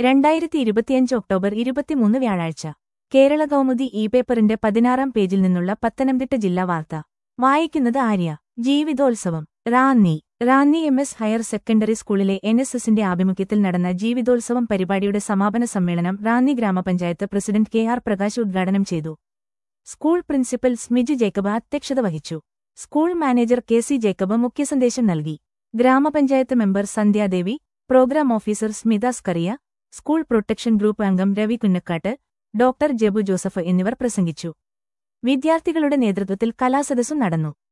രണ്ടായിരത്തി ഇരുപത്തിയഞ്ച് ഒക്ടോബർ ഇരുപത്തിമൂന്ന് വ്യാഴാഴ്ച കേരള കൗമുദി ഇ പേപ്പറിന്റെ പതിനാറാം പേജിൽ നിന്നുള്ള പത്തനംതിട്ട ജില്ലാ വാർത്ത വായിക്കുന്നത് ആര്യ ജീവിതോത്സവം Ranni Ranni M S higher secondary സ്കൂളിലെ എൻ എസ് എസിന്റെ ആഭിമുഖ്യത്തിൽ നടന്ന ജീവിതോത്സവം പരിപാടിയുടെ സമാപന സമ്മേളനം റാന്നി ഗ്രാമപഞ്ചായത്ത് പ്രസിഡന്റ് കെ ആർ പ്രകാശ് ഉദ്ഘാടനം ചെയ്തു സ്കൂൾ പ്രിൻസിപ്പൽ സ്മിജു ജേക്കബ് അധ്യക്ഷത വഹിച്ചു school manager K C Jacob മുഖ്യസന്ദേശം നൽകി grama panchayat member Sandhya Devi programme officer Smitha Scaria school protection group അംഗം രവി കുന്നക്കാട്ട് ഡോക്ടർ ജെബു ജോസഫ് എന്നിവർ പ്രസംഗിച്ചു വിദ്യാർത്ഥികളുടെ നേതൃത്വത്തിൽ കലാസദസ്സും നടന്നു